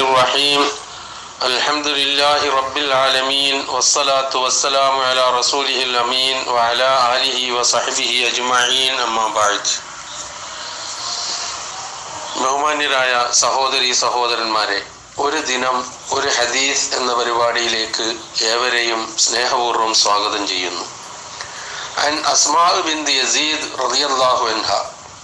الرحيم الحمد لله رب العالمين والصلاة والسلام على رسوله الأمين وعلى آله وصحبه أجمعين أما بعد ബഹുമാന്യരായ സഹോദരി സഹോദരന്മാരെ ഒരു ദിനം ഒരു ഹദീസ് എന്ന പരിപാടിയിലേക്ക് ഏവരെയും സ്നേഹപൂർവ്വം സ്വാഗതം ചെയ്യുന്നു عن أسماء بنت يزيد رضي الله عنها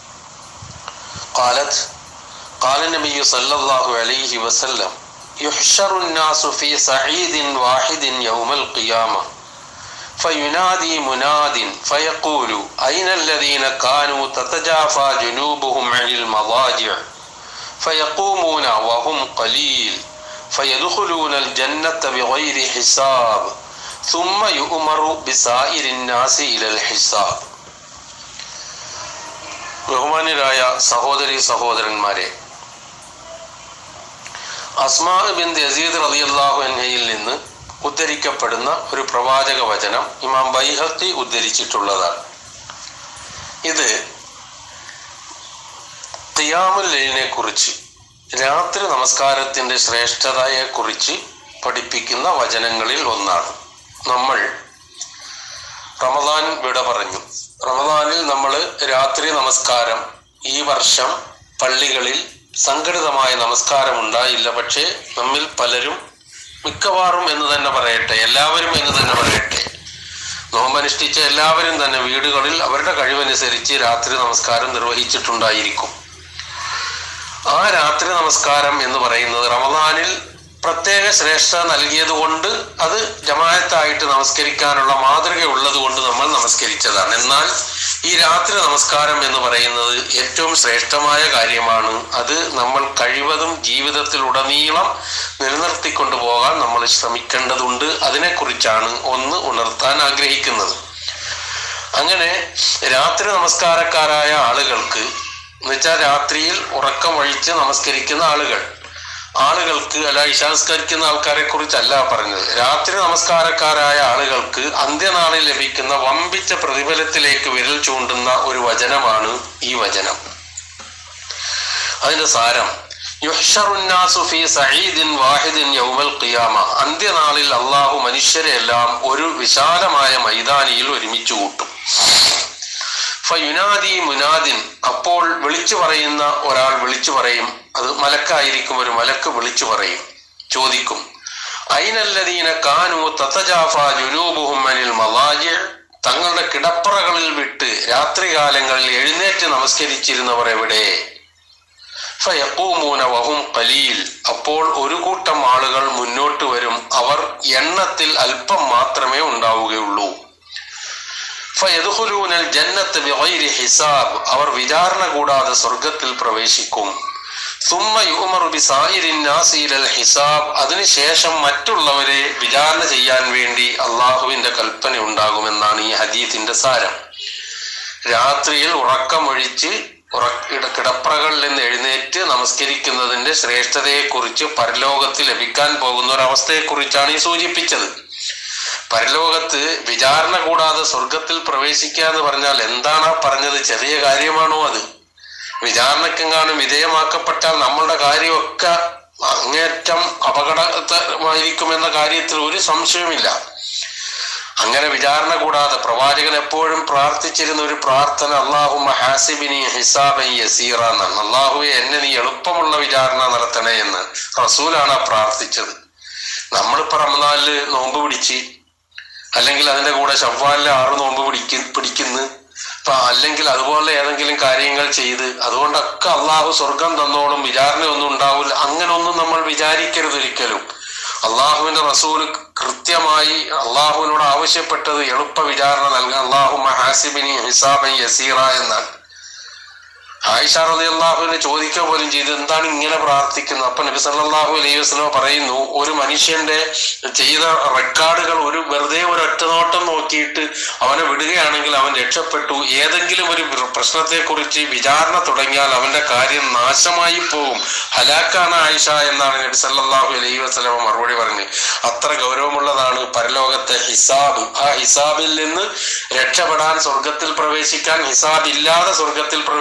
قالت قال النبي صلى الله عليه وسلم يحشر الناس في صعيد واحد يوم القيامة فينادي مناد فيقول أين الذين كانوا تتجافى جنوبهم عن المضاجع فيقومون وهم قليل فيدخلون الجنة بغير حساب ثم يؤمر بسائر الناس إلى الحساب ബഹുമാന്യരായ സഹോദരി സഹോദരന്മാരെ അസ്മാ ബിൻ യസീദ് റളിയല്ലാഹു അൻഹയിൽ നിന്ന് ഉദ്ധരിക്കപ്പെടുന്ന ഒരു പ്രവാചക വചനം ഇമാം ബൈഹത്തി ഉദ്ധരിച്ചിട്ടുള്ളതാണ് ഇത് ഖിയാമുല്ലൈലിനെ കുറിച്ച് രാത്രി നമസ്കാരത്തിന്റെ ശ്രേഷ്ഠതയെ കുറിച്ച് പഠിപ്പിക്കുന്ന വചനങ്ങളിൽ ഒന്നാണ് നമ്മൾ റമദാൻ വിട പറഞ്ഞു റമദാനിൽ നമ്മൾ രാത്രി നമസ്കാരം ഈ വർഷം പള്ളികളിൽ സംഘടിതമായ നമസ്കാരം ഉണ്ടായില്ല പക്ഷേ നമ്മിൽ പലരും മിക്കവാറും എന്ന് തന്നെ പറയട്ടെ എല്ലാവരും എന്ന് തന്നെ പറയട്ടെ നോമ്പനുഷ്ഠിച്ച എല്ലാവരും തന്നെ വീടുകളിൽ അവരുടെ കഴിവനുസരിച്ച് രാത്രി നമസ്കാരം നിർവഹിച്ചിട്ടുണ്ടായിരിക്കും ആ രാത്രി നമസ്കാരം എന്ന് പറയുന്നത് റമദാനിൽ പ്രത്യേക ശ്രേഷ്ഠ നൽകിയത് കൊണ്ട് അത് ജമായത്തായിട്ട് നമസ്കരിക്കാനുള്ള മാതൃക ഉള്ളത് കൊണ്ട് നമ്മൾ നമസ്കരിച്ചതാണ് എന്നാൽ ഈ രാത്രി നമസ്കാരം എന്ന് പറയുന്നത് ഏറ്റവും ശ്രേഷ്ഠമായ കാര്യമാണ് അത് നമ്മൾ കഴിവതും ജീവിതത്തിൽ ഉടനീളം നിലനിർത്തിക്കൊണ്ടു പോകാൻ നമ്മൾ ശ്രമിക്കേണ്ടതുണ്ട് അതിനെക്കുറിച്ചാണ് ഒന്ന് ഉണർത്താൻ ആഗ്രഹിക്കുന്നത് അങ്ങനെ രാത്രി നമസ്കാരക്കാരായ ആളുകൾക്ക് എന്നുവെച്ചാൽ രാത്രിയിൽ ഉറക്കം വഴിച്ച് നമസ്കരിക്കുന്ന ആളുകൾ ആളുകൾക്ക് അല്ല ഇശാസ്കരിക്കുന്ന ആൾക്കാരെ കുറിച്ചല്ല പറഞ്ഞത് രാത്രി നമസ്കാരക്കാരായ ആളുകൾക്ക് അന്ത്യനാളിൽ ലഭിക്കുന്ന വമ്പിച്ച പ്രതിഫലത്തിലേക്ക് വിരൽ ചൂണ്ടുന്ന ഒരു വചനമാണ് ഈ വചനം അതിന്റെ സാരം യുഹ്ഷറുന്നാസു ഫീ സഈദിൻ വാഹിദിൻ യൗമൽ ഖിയാമ അന്ത്യനാളിൽ അള്ളാഹു മനുഷ്യരെ എല്ലാം ഒരു വിശാലമായ മൈതാനിയിൽ ഒരുമിച്ച് കൂട്ടും ഫയുനാദി മുനാദിൻ അപ്പോൾ വിളിച്ചു പറയുന്ന ഒരാൾ വിളിച്ചു പറയും അത് മലക്കായിരിക്കും ഒരു മലക്ക് വിളിച്ചു പറയും ചോദിക്കും ഐനല്ലദീന കാനു തത്തജാഫ ജുനൂബുഹും അനിൽ മലാജി തങ്ങളുടെ കിടപ്പറകളിൽ വിട്ട് രാത്രികാലങ്ങളിൽ എഴുന്നേറ്റ് നമസ്കരിച്ചിരുന്നവർ എവിടെ ഫയക്കൂമൂന വഹും കലീൽ അപ്പോൾ ഒരു കൂട്ടം ആളുകൾ മുന്നോട്ട് വരും അവർ എണ്ണത്തിൽ അല്പം മാത്രമേ ഉണ്ടാവുകയുള്ളൂ ഫയദ്ഖുലൂനൽ ജന്നത്ത് ബിഗൈരി ഹിസാബ് അവർ വിചാരണ കൂടാതെ സ്വർഗത്തിൽ പ്രവേശിക്കും സുമ്മ യുമറു ബിസായിരിൻ നാസി ഇലൽ ഹിസാബ് അതിനുശേഷം മറ്റുള്ളവരെ വിചാരണ ചെയ്യാൻ വേണ്ടി അള്ളാഹുവിന്റെ കൽപ്പന ഉണ്ടാകുമെന്നാണ് ഈ ഹദീത്തിന്റെ സാരം രാത്രിയിൽ ഉറക്കമൊഴിച്ച് ഉറ കിടപ്പറകളിൽ നിന്ന് എഴുന്നേറ്റ് നമസ്കരിക്കുന്നതിന്റെ ശ്രേഷ്ഠതയെക്കുറിച്ച് പരലോകത്ത് ലഭിക്കാൻ പോകുന്ന ഒരവസ്ഥയെക്കുറിച്ചാണ് ഈ സൂചിപ്പിച്ചത് പരലോകത്ത് വിചാരണ കൂടാതെ സ്വർഗത്തിൽ പ്രവേശിക്കുക എന്ന് പറഞ്ഞാൽ എന്താണ് ആ പറഞ്ഞത് ചെറിയ കാര്യമാണോ അത് വിചാരണക്കെങ്ങാനും വിധേയമാക്കപ്പെട്ടാൽ നമ്മളുടെ കാര്യമൊക്കെ അങ്ങേറ്റം അപകടമായിരിക്കുമെന്ന കാര്യത്തിൽ ഒരു സംശയവുമില്ല അങ്ങനെ വിചാരണ കൂടാതെ പ്രവാചകൻ എപ്പോഴും പ്രാർത്ഥിച്ചിരുന്ന ഒരു പ്രാർത്ഥന അള്ളാഹു ഹാസിബിനി ഹിസാബൻ യസീറ എന്നാണ് അള്ളാഹുവെ എന്നെ നീ എളുപ്പമുള്ള വിചാരണ നടത്തണേ എന്ന് റസൂലാണ് പ്രാർത്ഥിച്ചത് നമ്മളിപ്പോ റമദാനില് നോമ്പ് പിടിച്ച് അല്ലെങ്കിൽ അതിന്റെ കൂടെ ഷവ്വാലിലെ ആറ് നോമ്പ് പിടിക്ക പിടിക്കുന്നു അപ്പൊ അല്ലെങ്കിൽ അതുപോലെ ഏതെങ്കിലും കാര്യങ്ങൾ ചെയ്ത് അതുകൊണ്ടൊക്കെ അള്ളാഹു സ്വർഗം തന്നോളും വിചാരണ ഒന്നും ഉണ്ടാവില്ല അങ്ങനെ ഒന്നും നമ്മൾ വിചാരിക്കരുത് ഒരിക്കലും അള്ളാഹുവിന്റെ റസൂൽ കൃത്യമായി അള്ളാഹുവിനോട് ആവശ്യപ്പെട്ടത് എളുപ്പ വിചാരണ നൽകാൻ അള്ളാഹു ഹാസിബിനി ഹിസാബൻ യസീറ എന്നാണ് ആയിഷ റതി അള്ളാഹുവിനെ ചോദിക്കുക പോലും ചെയ്ത് എന്താണ് ഇങ്ങനെ പ്രാർത്ഥിക്കുന്നത് അപ്പൊ നബി സല്ലല്ലാഹു അലൈഹി വസല്ലം പറയുന്നു ഒരു മനുഷ്യന്റെ ചെയ്ത റെക്കോർഡുകൾ ഒരു വെറുതെ ഒരു ഒറ്റനോട്ടം നോക്കിയിട്ട് അവനെ വിടുകയാണെങ്കിൽ അവൻ രക്ഷപ്പെട്ടു ഏതെങ്കിലും ഒരു പ്രശ്നത്തെ കുറിച്ച് വിചാരണ തുടങ്ങിയാൽ അവന്റെ കാര്യം നാശമായി പോകും ഹലാക്കാണ് ആയിഷ എന്നാണ് നബി സല്ലല്ലാഹു അലൈഹി വസല്ലം മറുപടി പറഞ്ഞത് അത്ര ഗൗരവമുള്ളതാണ് പരലോകത്തെ ഹിസാബ് ആ ഹിസാബിൽ നിന്ന് രക്ഷപ്പെടാൻ സ്വർഗത്തിൽ പ്രവേശിക്കാൻ ഹിസാബ് ഇല്ലാതെ സ്വർഗത്തിൽ പ്രവേശിക്കാൻ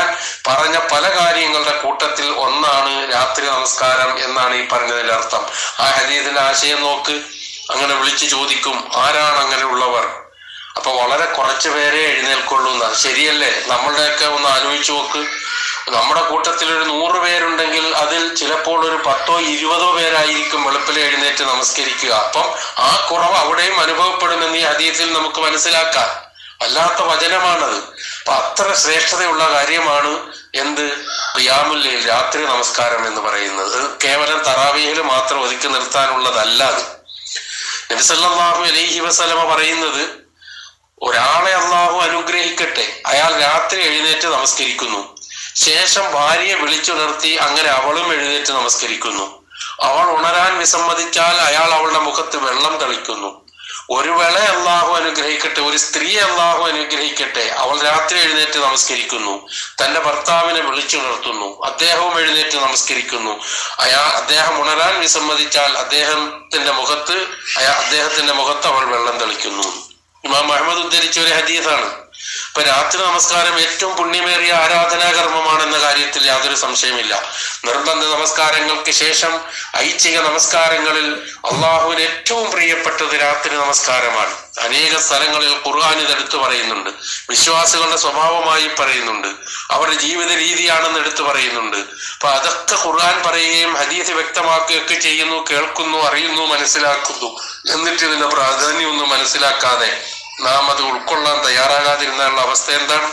ഖുർആൻ പറഞ്ഞ പല കാര്യങ്ങളുടെ കൂട്ടത്തിൽ ഒന്നാണ് രാത്രി നമസ്കാരം എന്നാണ് ഈ പറഞ്ഞതിന്റെ അർത്ഥം ആ ഹദീദിന്റെ ആശയം നോക്ക് അങ്ങനെ വിളിച്ചു ചോദിക്കും ആരാണ് അങ്ങനെയുള്ളവർ അപ്പൊ വളരെ കുറച്ചു പേരെ എഴുന്നേൽക്കുള്ളൂ എന്നാ ശരിയല്ലേ നമ്മളുടെയൊക്കെ ഒന്ന് ആലോചിച്ച് നോക്ക് നമ്മുടെ കൂട്ടത്തിൽ ഒരു നൂറ് പേരുണ്ടെങ്കിൽ അതിൽ ചിലപ്പോൾ ഒരു പത്തോ ഇരുപതോ പേരായിരിക്കും വെളുപ്പിൽ എഴുന്നേറ്റ് നമസ്കരിക്കുക അപ്പം ആ കുറവ് അവിടെയും അനുഭവപ്പെടുമെന്ന് ഈ ഹദീസിൽ നമുക്ക് മനസ്സിലാക്കാം വല്ലാത്ത വചനമാണത് അപ്പൊ അത്ര ശ്രേഷ്ഠതയുള്ള കാര്യമാണ് എന്ത് ഖിയാമുല്ലയിൽ രാത്രി നമസ്കാരം എന്ന് പറയുന്നത് ഇത് കേവലം തറാവീഹിൽ മാത്രം ഒതുക്കി നിർത്താനുള്ളതല്ല അത് നബിസല്ലാഹു അലൈഹി വസലമ പറയുന്നത് ഒരാളെ അള്ളാഹു അനുഗ്രഹിക്കട്ടെ അയാൾ രാത്രി എഴുന്നേറ്റ് നമസ്കരിക്കുന്നു ശേഷം ഭാര്യയെ വിളിച്ചുണർത്തി അങ്ങനെ അവളും എഴുന്നേറ്റ് നമസ്കരിക്കുന്നു അവൾ ഉണരാൻ വിസമ്മതിച്ചാൽ അയാൾ അവളുടെ മുഖത്ത് വെള്ളം തളിക്കുന്നു ഒരു വേള അള്ളാഹു അനുഗ്രഹിക്കട്ടെ ഒരു സ്ത്രീ അള്ളാഹു അനുഗ്രഹിക്കട്ടെ അവൾ രാത്രി എഴുന്നേറ്റ് നമസ്കരിക്കുന്നു തന്റെ ഭർത്താവിനെ വിളിച്ചുണർത്തുന്നു അദ്ദേഹവും എഴുന്നേറ്റ് നമസ്കരിക്കുന്നു അയാ അദ്ദേഹം ഉണരാൻ വിസമ്മതിച്ചാൽ അദ്ദേഹത്തിന്റെ മുഖത്ത് അയാ അദ്ദേഹത്തിന്റെ മുഖത്ത് അവൾ വെള്ളം തളിക്കുന്നു ഇമാം അഹമ്മദ് ഉദ്ധരിച്ച ഒരു ഹദീസാണ് ഇപ്പൊ രാത്രി നമസ്കാരം ഏറ്റവും പുണ്യമേറിയ ആരാധനാകർമ്മമാണെന്ന കാര്യത്തിൽ യാതൊരു സംശയമില്ല നിർബന്ധ നമസ്കാരങ്ങൾക്ക് ശേഷം ഐച്ഛിക നമസ്കാരങ്ങളിൽ അള്ളാഹുവിന് ഏറ്റവും പ്രിയപ്പെട്ടത് രാത്രി നമസ്കാരമാണ് അനേക സ്ഥലങ്ങളിൽ ഖുർആൻ ഇത് എടുത്തു പറയുന്നുണ്ട് വിശ്വാസികളുടെ സ്വഭാവമായി പറയുന്നുണ്ട് അവരുടെ ജീവിത രീതിയാണെന്ന് എടുത്തു പറയുന്നുണ്ട് അപ്പൊ അതൊക്കെ ഖുർആൻ പറയുകയും ഹദീസ് വ്യക്തമാക്കുകയൊക്കെ ചെയ്യുന്നു കേൾക്കുന്നു അറിയുന്നു മനസ്സിലാക്കുന്നു എന്നിട്ട് ഇതിന്റെ പ്രാധാന്യമൊന്നും മനസ്സിലാക്കാതെ നാം അത് ഉൾക്കൊള്ളാൻ തയ്യാറാകാതിരുന്നുള്ള അവസ്ഥ എന്താണ്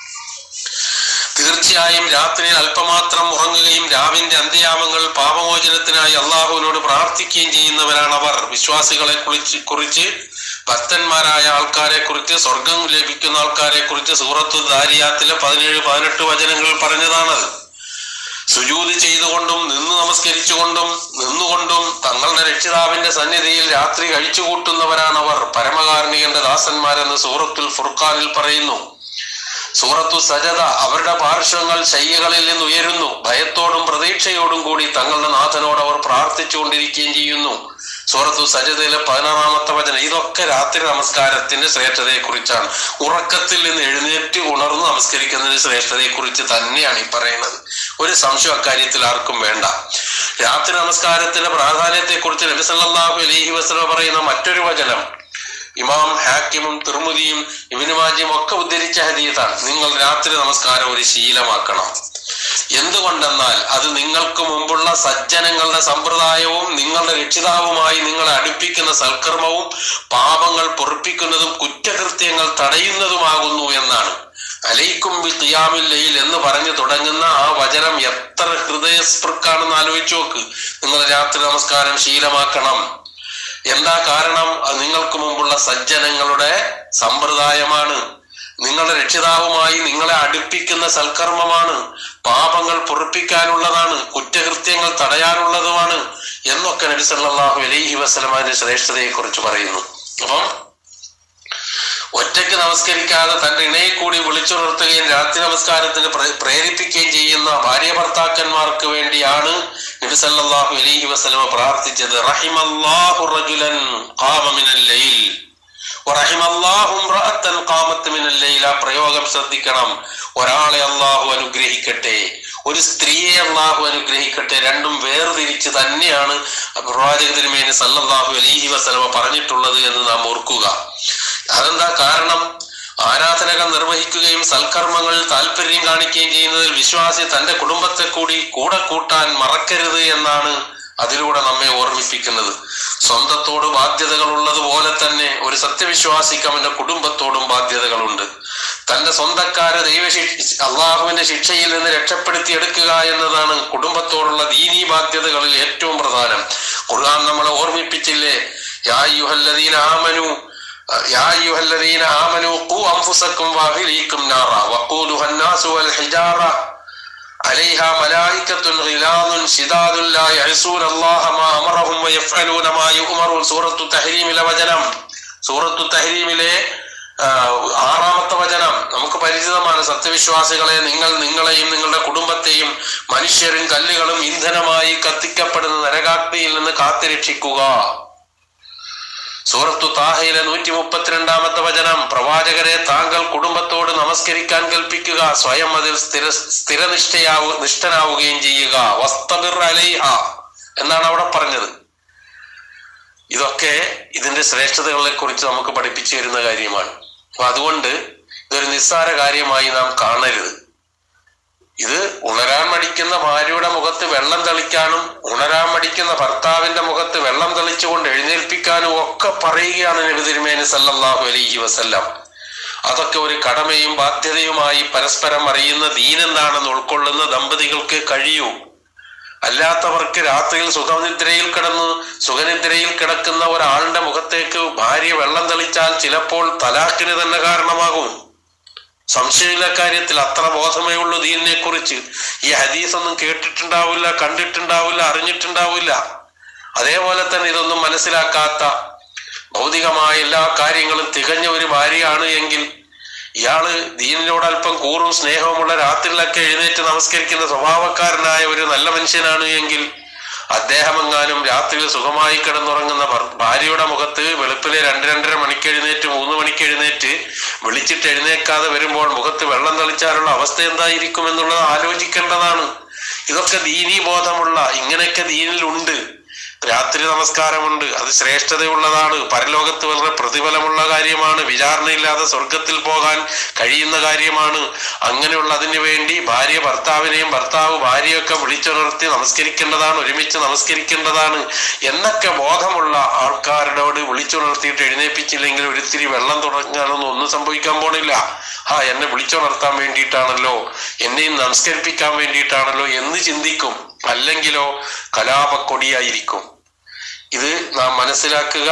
തീർച്ചയായും രാത്രിയിൽ അല്പമാത്രം ഉറങ്ങുകയും രാവിന്റെ അന്ത്യയാമങ്ങൾ പാപമോചനത്തിനായി അള്ളാഹുവിനോട് പ്രാർത്ഥിക്കുകയും ചെയ്യുന്നവരാണ് അവർ വിശ്വാസികളെ കുറിച്ച് കുറിച്ച് ഭക്തന്മാരായ ആൾക്കാരെ കുറിച്ച് സ്വർഗം ലഭിക്കുന്ന ആൾക്കാരെ കുറിച്ച് സൂറത്ത് ദാരിയാത്തിലെ പതിനേഴ് പതിനെട്ട് വചനങ്ങൾ പറഞ്ഞതാണത് സുജൂതി ചെയ്തുകൊണ്ടും നിന്ന് നമസ്കരിച്ചുകൊണ്ടും നിന്നുകൊണ്ടും തങ്ങളുടെ രക്ഷിതാവിന്റെ സന്നിധിയിൽ രാത്രി കഴിച്ചുകൂട്ടുന്നവരാണവർ പരമകാരുണികന്റെ ദാസന്മാരെന്ന് സൂറത്തുൽ ഫുർഖാനിൽ പറയുന്നു സൂറത്തു സജത അവരുടെ പാർശ്വങ്ങൾ ശയ്യകളിൽ നിന്ന് ഉയരുന്നു ഭയത്തോടും പ്രതീക്ഷയോടും കൂടി തങ്ങളുടെ നാഥനോട് അവർ പ്രാർത്ഥിച്ചുകൊണ്ടിരിക്കുകയും ചെയ്യുന്നു സൂറത്തു സജതയിലെ പതിനാറാമത്തെ വചനം ഇതൊക്കെ രാത്രി നമസ്കാരത്തിന്റെ ശ്രേഷ്ഠതയെ കുറിച്ചാണ് ഉറക്കത്തിൽ നിന്ന് എഴുന്നേറ്റ് ഉണർന്ന് നമസ്കരിക്കുന്നതിന്റെ ശ്രേഷ്ഠതയെ കുറിച്ച് തന്നെയാണ് ഈ പറയുന്നത് ഒരു സംശയം അക്കാര്യത്തിൽ ആർക്കും വേണ്ട രാത്രി നമസ്കാരത്തിന്റെ പ്രാധാന്യത്തെ കുറിച്ച് നബി സല്ലല്ലാഹു അലൈഹി വസല്ലം പറയുന്ന മറ്റൊരു വചനം ഇമാം ഹാക്കിമും തിർമുദിയും ഇബിനുമാജിയും ഒക്കെ ഉദ്ധരിച്ച ഹദീസാണ് നിങ്ങൾ രാത്രി നമസ്കാരം ഒരു ശീലമാക്കണം എന്തുകൊണ്ടെന്നാൽ അത് നിങ്ങൾക്ക് മുമ്പുള്ള സജ്ജനങ്ങളുടെ സമ്പ്രദായവും നിങ്ങളുടെ രക്ഷിതാവുമായി നിങ്ങളെ അടുപ്പിക്കുന്ന സൽക്കർമ്മവും പാപങ്ങൾ പൊറുപ്പിക്കുന്നതും കുറ്റകൃത്യങ്ങൾ തടയുന്നതുമാകുന്നു എന്നാണ് അലൈക്കും ബി ഖിയാമിൽ ലൈൽ എന്ന് പറഞ്ഞു തുടങ്ങുന്ന ആ വചനം എത്ര ഹൃദയസ്പൃക്കാണെന്ന് ആലോചിച്ചു നോക്ക് നിങ്ങൾ രാത്രി നമസ്കാരം ശീലമാക്കണം എന്താ കാരണം അത് നിങ്ങൾക്ക് മുമ്പുള്ള സജ്ജനങ്ങളുടെ സമ്പ്രദായമാണ് നിങ്ങളുടെ രക്ഷിതാവുമായി നിങ്ങളെ അടുപ്പിക്കുന്ന സൽക്കർമ്മമാണ് പാപങ്ങൾ പൊറുപ്പിക്കാനുള്ളതാണ് കുറ്റകൃത്യങ്ങൾ തടയാനുള്ളതുമാണ് എന്നൊക്കെ നബി സല്ലല്ലാഹു അലൈഹി വസല്ലം അതിന്റെ ശ്രേഷ്ഠതയെ കുറിച്ച് പറയുന്നു അപ്പം ഒറ്റയ്ക്ക് നമസ്കരിക്കാതെ തന്റെ ഇണയെ കൂടി വിളിച്ചുണർത്തുകയും രാത്രി നമസ്കാരത്തിന് പ്ര- പ്രേരിപ്പിക്കുകയും ചെയ്യുന്ന ഭാര്യ ഭർത്താക്കന്മാർക്ക് വേണ്ടിയാണ് നബി സല്ലല്ലാഹു അലൈഹി വസല്ലമ പ്രാർത്ഥിച്ചത് റഹിമല്ലാഹു റജുലൻ ഖാമ മിനൽ ലൈൽ വറഹിമല്ലാഹു ഇംറഅത്തൻ ഖാമത്ത് മിനൽ ലൈൽ ആ പ്രയോഗം ശ്രദ്ധിക്കണം ഒരാളെ അള്ളാഹു അനുഗ്രഹിക്കട്ടെ ഒരു സ്ത്രീയെ അള്ളാഹു അനുഗ്രഹിക്കട്ടെ രണ്ടും വേർതിരിച്ച് തന്നെയാണ് പ്രവാചക തിരുമേനി സല്ലല്ലാഹു അലൈഹി വസല്ലമ പറഞ്ഞിട്ടുള്ളത് എന്ന് നാം ഓർക്കുക അതെന്താ കാരണം ആരാധനകൾ നിർവഹിക്കുകയും സൽക്കർമ്മങ്ങളിൽ താല്പര്യം കാണിക്കുകയും ചെയ്യുന്നതിൽ വിശ്വാസി തന്റെ കുടുംബത്തെ കൂടി കൂടെ കൂട്ടാൻ മറക്കരുത് എന്നാണ് അതിലൂടെ നമ്മെ ഓർമ്മിപ്പിക്കുന്നത് സ്വന്തത്തോട് ബാധ്യതകൾ ഉള്ളതുപോലെ തന്നെ ഒരു സത്യവിശ്വാസിക്ക് അവന്റെ കുടുംബത്തോടും ബാധ്യതകളുണ്ട് തന്റെ സ്വന്തക്കാരെ ദൈവശിക്ഷ അള്ളാഹുവിന്റെ ശിക്ഷയിൽ നിന്ന് രക്ഷപ്പെടുത്തിയെടുക്കുക എന്നതാണ് കുടുംബത്തോടുള്ള ദീനീ ബാധ്യതകളിൽ ഏറ്റവും പ്രധാനം ഖുർആൻ നമ്മളെ ഓർമ്മിപ്പിച്ചില്ലേ യാ അയ്യുഹല്ലദീന ആമനു يا أيها الذين آمنوا قوا أنفسكم وأهليكم نارا وقودها الناس والحجارة عليها ملائكة غلاظ شداد لا يعصون الله ما أمرهم ويفعلون ما يؤمرون سورة التحريم വചനം സൂറത്തു തഹരീമിലെ ആറാമത്തെ വചനം നമുക്ക് പരിചിതമാണ് സത്യവിശ്വാസികളെ നിങ്ങൾ നിങ്ങളെയും നിങ്ങളുടെ കുടുംബത്തെയും മനുഷ്യരും കല്ലുകളും ഇന്ധനമായി കത്തിക്കപ്പെടുന്ന നരകാഗ്നിയിൽ നിന്ന് കാത്തുരക്ഷിക്കുക സൂറത്തു താഹയിലെ നൂറ്റി മുപ്പത്തിരണ്ടാമത്തെ വചനം പ്രവാചകരെ താങ്കൾ കുടുംബത്തോട് നമസ്കരിക്കാൻ കൽപ്പിക്കുക സ്വയം അതിൽ സ്ഥിര സ്ഥിരനിഷ്ഠയാവു നിഷ്ഠനാവുകയും ചെയ്യുക വസ്തബിർ അലൈഹ എന്നാണ് അവിടെ പറഞ്ഞത് ഇതൊക്കെ ഇതിന്റെ ശ്രേഷ്ഠതകളെ കുറിച്ച് നമുക്ക് പഠിപ്പിച്ചു തരുന്ന കാര്യമാണ് അപ്പൊ അതുകൊണ്ട് ഇതൊരു നിസ്സാര കാര്യമായി നാം കാണരുത് ഇത് ഉണരാൻ മടിക്കുന്ന ഭാര്യയുടെ മുഖത്ത് വെള്ളം തളിക്കാനും ഉണരാൻ മടിക്കുന്ന ഭർത്താവിന്റെ മുഖത്ത് വെള്ളം തളിച്ചുകൊണ്ട് എഴുന്നേൽപ്പിക്കാനും ഒക്കെ പറയുകയാണ് നബി തിരുമേനി സല്ലല്ലാഹു അലൈഹി വസല്ലം അതൊക്കെ ഒരു കടമയും ബാധ്യതയുമായി പരസ്പരം അറിയുന്ന ദീനെന്താണെന്ന് ഉൾക്കൊള്ളുന്ന ദമ്പതികൾക്ക് കഴിയൂ അല്ലാത്തവർക്ക് രാത്രിയിൽ സുഖനിദ്രയിൽ കിടന്ന് സുഖനിദ്രയിൽ കിടക്കുന്ന ഒരാളുടെ മുഖത്തേക്ക് ഭാര്യ വെള്ളം തളിച്ചാൽ ചിലപ്പോൾ തലാഖിന് തന്നെ കാരണമാകും സംശയമില്ല കാര്യത്തിൽ അത്ര ബോധമേ ഉള്ളൂ ദീനിനെ കുറിച്ച് ഈ ഹദീസ് ഒന്നും കേട്ടിട്ടുണ്ടാവില്ല കണ്ടിട്ടുണ്ടാവില്ല അറിഞ്ഞിട്ടുണ്ടാവില്ല അതേപോലെ തന്നെ ഇതൊന്നും മനസ്സിലാക്കാത്ത ഭൗതികമായ എല്ലാ കാര്യങ്ങളും തികഞ്ഞ ഒരു ഭാര്യയാണ് എങ്കിൽ ഇയാള് ദീനിനോട് അല്പം കൂറും സ്നേഹവുമുള്ള രാത്രിയിലൊക്കെ എഴുന്നേറ്റ് നമസ്കരിക്കുന്ന സ്വഭാവക്കാരനായ ഒരു നല്ല മനുഷ്യനാണ് എങ്കിൽ അദ്ദേഹം എങ്ങാനും രാത്രിയിൽ സുഖമായി കിടന്നുറങ്ങുന്ന ഭർ- ഭാര്യയുടെ മുഖത്ത് വെളുപ്പിലെ രണ്ട് രണ്ടര മണിക്ക് എഴുന്നേറ്റ് മൂന്ന് മണിക്ക് എഴുന്നേറ്റ് വിളിച്ചിട്ട് എഴുന്നേക്കാതെ വരുമ്പോൾ മുഖത്ത് വെള്ളം തളിച്ചാലുള്ള അവസ്ഥ എന്തായിരിക്കും എന്നുള്ളത് ആലോചിക്കേണ്ടതാണ് ഇതൊക്കെ ദീനീ ബോധമുള്ള ഇങ്ങനെയൊക്കെ ദീനിലുണ്ട് രാത്രി നമസ്കാരമുണ്ട് അത് ശ്രേഷ്ഠതയുള്ളതാണ് പരലോകത്ത് വളരെ പ്രതിഫലമുള്ള കാര്യമാണ് വിചാരണയില്ലാതെ സ്വർഗത്തിൽ പോകാൻ കഴിയുന്ന കാര്യമാണ് അങ്ങനെയുള്ള അതിനു വേണ്ടി ഭാര്യ ഭർത്താവിനെയും ഭർത്താവ് ഭാര്യയൊക്കെ വിളിച്ചുണർത്തി നമസ്കരിക്കേണ്ടതാണ് ഒരുമിച്ച് നമസ്കരിക്കേണ്ടതാണ് എന്നൊക്കെ ബോധമുള്ള ആൾക്കാരോട് വിളിച്ചുണർത്തിയിട്ട് എഴുന്നേപ്പിച്ചില്ലെങ്കിൽ ഒരിത്തിരി വെള്ളം തുടങ്ങാനൊന്നും ഒന്നും സംഭവിക്കാൻ പോണില്ല ആ എന്നെ വിളിച്ചുണർത്താൻ വേണ്ടിയിട്ടാണല്ലോ എന്നെയും നമസ്കരിപ്പിക്കാൻ വേണ്ടിയിട്ടാണല്ലോ എന്ന് ചിന്തിക്കും അല്ലെങ്കിലോ കലാപക്കൊടിയായിരിക്കും ഇത് നാം മനസ്സിലാക്കുക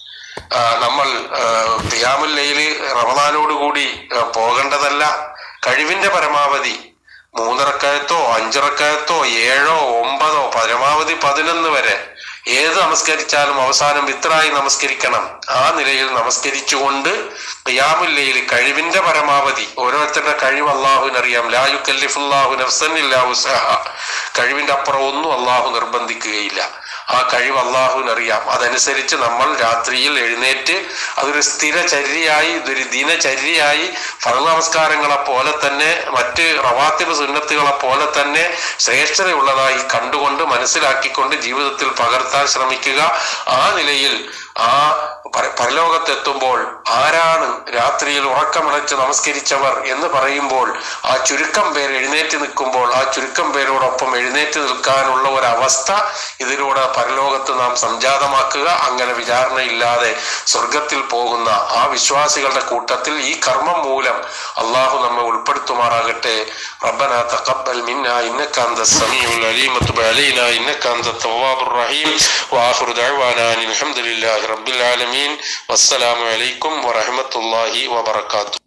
ആ, നമ്മൾ തിയാമുല്ലയില് റമദാനോടുകൂടി ആ, പോകേണ്ടതല്ല കഴിവിന്റെ പരമാവധി മൂന്നിറക്കയത്തോ അഞ്ചിറക്കയത്തോ ഏഴോ ഒമ്പതോ പരമാവധി പതിനൊന്ന് വരെ ഏത് നമസ്കരിച്ചാലും അവസാനം വിത്രായി നമസ്കരിക്കണം ആ നിലയിൽ നമസ്കരിച്ചുകൊണ്ട് ഖിയാമുല്ലയിൽ കഴിവിന്റെ പരമാവധി ഓരോരുത്തരുടെ കഴിവ് അള്ളാഹുവിനറിയാം ലാ യുക്കല്ലിഫുല്ലാഹു നഫ്സൻ ഇല്ലാ വുസ്അഹ. കഴിവിന്റെ അപ്പുറം ഒന്നും അള്ളാഹു നിർബന്ധിക്കുകയില്ല ആ കഴിവ് അള്ളാഹുവിനറിയാം അതനുസരിച്ച് നമ്മൾ രാത്രിയിൽ എഴുന്നേറ്റ് അതൊരു സ്ഥിരചര്യയായി ഇതൊരു ദിനചര്യയായി ഫർദ് നമസ്കാരങ്ങളെ പോലെ തന്നെ മറ്റ് റവാത്തിബ് സുന്നത്തുകളെ പോലെ തന്നെ ശ്രേഷ്ഠതയുള്ളതായി കണ്ടുകൊണ്ട് മനസ്സിലാക്കിക്കൊണ്ട് ജീവിതത്തിൽ പകർത്താൻ ശ്രമിക്കുക ആ നിലയിൽ ആ പര- പരലോകത്തെത്തുമ്പോൾ ആരാണ് രാത്രിയിൽ ഉറക്കമിളച്ച് നമസ്കരിച്ചവർ എന്ന് പറയുമ്പോൾ ആ ചുരുക്കം പേര് എഴുന്നേറ്റ് നിൽക്കുമ്പോൾ ആ ചുരുക്കം പേരോടൊപ്പം എഴുന്നേറ്റ് നിൽക്കാനുള്ള ഒരു അവസ്ഥ ഇതിലൂടെ പരലോകത്ത് നാം സംജാതമാക്കുക അങ്ങനെ വിചാരണയില്ലാതെ സ്വർഗത്തിൽ പോകുന്ന ആ വിശ്വാസികളുടെ കൂട്ടത്തിൽ ഈ കർമ്മം മൂലം അള്ളാഹു നമ്മെ ഉൾപ്പെടുത്തുമാറാകട്ടെ ربنا تقبل منا إنك أنت السميع العليم وتب علينا إنك أنت التواب الرحيم وآخر دعوانا أن الحمد لله رب العالمين والسلام عليكم ورحمة الله وبركاته